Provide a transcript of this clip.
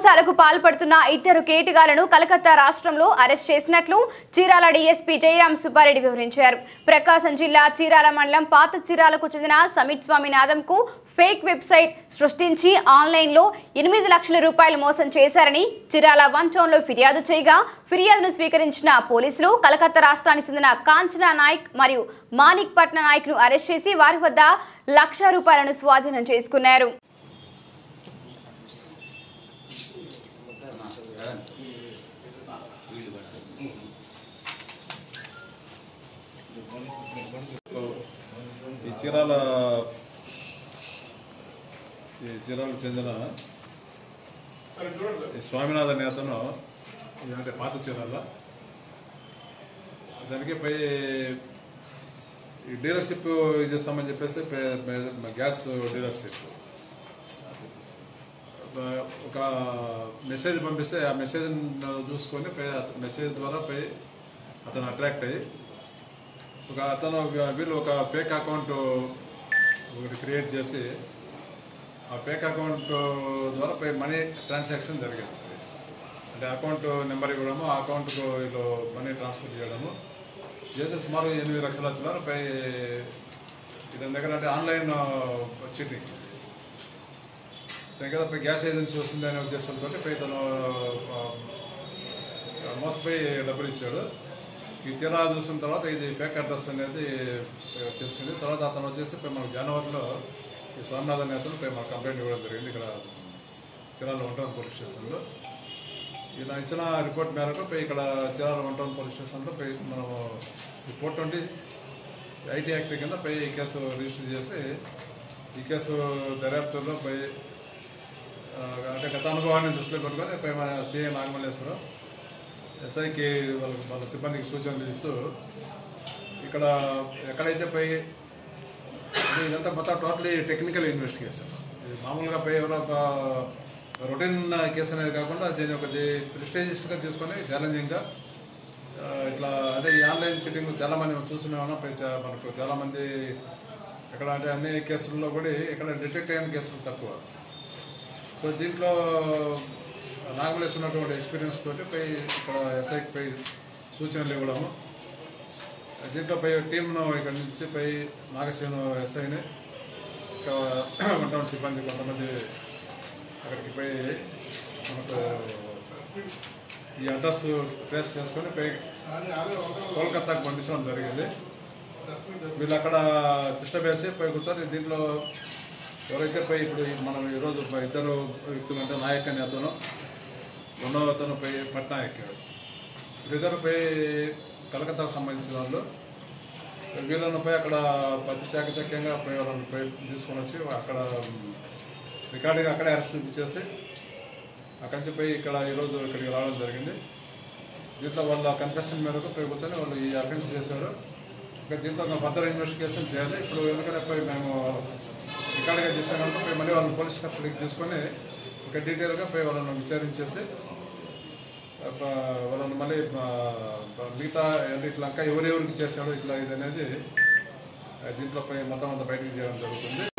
మోసాలకు పాల్పడుతున్న ఇద్దరు కేటుగాలను కలకత్తా రాష్ట్రంలో అరెస్ట్ చేసినట్లు చీరాల డీఎస్పీ జయరాం సుబ్బారెడ్డి వివరించారు ప్రకాశం జిల్లా చీరాల మండలం పాత చీరాలకు చెందిన సమిత్ స్వామినాథంకు ఫేక్ వెబ్సైట్ సృష్టించి ఆన్లైన్లో ఎనిమిది లక్షల రూపాయలు మోసం చేశారని చీరాల వన్ టౌన్లో ఫిర్యాదు చేయగా ఫిర్యాదును స్వీకరించిన పోలీసులు కలకత్తా రాష్ట్రానికి చెందిన కాంచనా నాయక్ మరియు మానిక్ పట్న నాయక్ను అరెస్ట్ చేసి వారి వద్ద లక్ష రూపాయలను స్వాధీనం చేసుకున్నారు ఈ చీరాల ఈ చీరాలకు చెందిన ఈ స్వామినాథన్ అనే అతను ఇదంటే పాత చీరాల దానికి పై ఈ డీలర్షిప్ ఇది చేస్తామని చెప్పేసి పే- పే- గ్యాస్ డీలర్షిప్ ఒక మెసేజ్ పంపిస్తే ఆ మెసేజ్ చూసుకొని పై మెసేజ్ ద్వారా పై అతను అట్రాక్ట్ అయ్యి ఒక అతను వీళ్ళు ఒక ఫేక్ అకౌంట్ ఒకటి క్రియేట్ చేసి ఆ ఫేక్ అకౌంట్ ద్వారా పై మనీ ట్రాన్సాక్షన్ జరిగింది అంటే అకౌంట్ నెంబర్ ఇవ్వడము ఆ అకౌంట్కు వీళ్ళు మనీ ట్రాన్స్ఫర్ చేయడము చేసి సుమారు ఎనిమిది లక్షల చిల్లర పై ఇతని దగ్గర అంటే ఆన్లైన్ చీటింగ్ దగ్గర పై గ్యాస్ ఏజెన్సీ వస్తుంది అనే ఉద్దేశంతో పై తను ఆ, మోసపోయి డబ్బులు ఇచ్చాడు ఈ తీరా చూసిన తర్వాత ఇది ఫేక్ అడ్రస్ అనేది ఆ, తెలిసింది తర్వాత అతను వచ్చేసి పై మనకు జనవరిలో ఈ స్వామినాథ్ అనే అతను పై మనకు కంప్లైంట్ ఇవ్వడం జరిగింది ఇక్కడ చిరాల వంటవన్ పోలీస్ స్టేషన్లో ఈయన ఇచ్చిన రిపోర్ట్ మేరకు పై ఇక్కడ చిరాల వంటవన్ పోలీస్ స్టేషన్లో పై మనం ఈ ఫోర్ ట్వంటీ ఐటీ యాక్ట్ కింద పై ఈ కేసు రిజిస్టర్ చేసి ఈ కేసు దర్యాప్తులో పై ఆ, అంటే గత అనుభవాన్ని దృష్టిలో పెట్టుకొని పై మన సిఐ నాగమల్లేశ్వరం ఎస్ఐకి వాళ్ళ వాళ్ళ సిబ్బందికి సూచనలు ఇస్తూ ఇక్కడ ఎక్కడైతే పై అంటే ఇదంతా మొత్తం టోటలీ టెక్నికల్ ఇన్వెస్టిగేషన్ ఇది మామూలుగా పై ఎవరో ఒక రొటీన్ కేసు అనేది కాకుండా దీన్ని ఒక ప్రిస్టేజియస్గా తీసుకొని ఛాలెంజింగ్గా ఆ, ఇట్లా అదే ఈ ఆన్లైన్ చీటింగ్ చాలా మంది మనం చూస్తున్నాం పై చా- మనకు చాలా మంది ఎక్కడ అంటే అన్ని కేసుల్లో కూడా ఇక్కడ డిటెక్ట్ అయిన కేసులు తక్కువ సో దీంట్లో నాగలేస్ ఉన్నటువంటి ఎక్స్పీరియన్స్ తోటి పై ఇక్కడ ఎస్ఐకి పై సూచనలు ఇవ్వడము దీంట్లో పై టీంను ఇక్కడ నుంచి పై నాగశ్రీను ఎస్ఐని ఇంకా ఉంటాం సిబ్బంది కొంతమంది అక్కడికి పోయి మనకు ఈ అడ్రస్ ట్రేస్ చేసుకొని పై కోల్కతాకు పంపించడం జరిగింది వీళ్ళు అక్కడ సిస్టమ్ వేసి పోయి కూర్చొని దీంట్లో ఎవరైతే పోయి ఇప్పుడు ఈ మనం ఈరోజు పై ఇద్దరు వ్యక్తులు అంటే నాయక్ అని అతను రెండవ అతను పోయి పట్నాయక్ వీళ్ళిద్దరు పోయి కలకత్తాకు సంబంధించిన వాళ్ళు వీళ్ళను పోయి అక్కడ పది చాకచక్యంగా పోయి వాళ్ళని పోయి తీసుకొని వచ్చి అక్కడ రికార్డింగ్ అక్కడే అరెస్ట్ చూపించేసి అక్కడి నుంచి పోయి ఇక్కడ ఈరోజు ఇక్కడికి రావడం జరిగింది దీంట్లో వాళ్ళ కన్ఫెషన్ మేరకు పోయి కూర్చొని వాళ్ళు ఈ అఫెన్స్ చేశారు ఇంకా దీంట్లో ఇంకా ఫర్దర్ ఇన్వెస్టిగేషన్ చేయాలి ఇప్పుడు ఎందుకంటే పోయి మేము రికార్డుగా చేసాం కనుక పోయి మళ్ళీ వాళ్ళని పోలీస్ కస్టడీకి తీసుకొని ఇంకా డీటెయిల్గా పోయి వాళ్ళని విచారించేసి ఆ, వాళ్ళని మళ్ళీ ఆ, మిగతా అంటే ఇట్లా ఇంకా ఎవరెవరికి చేశాడో ఇట్లా ఇది అనేది ఆ, దీంట్లో పోయి మొత్తం అంతా బయటకు చేయడం జరుగుతుంది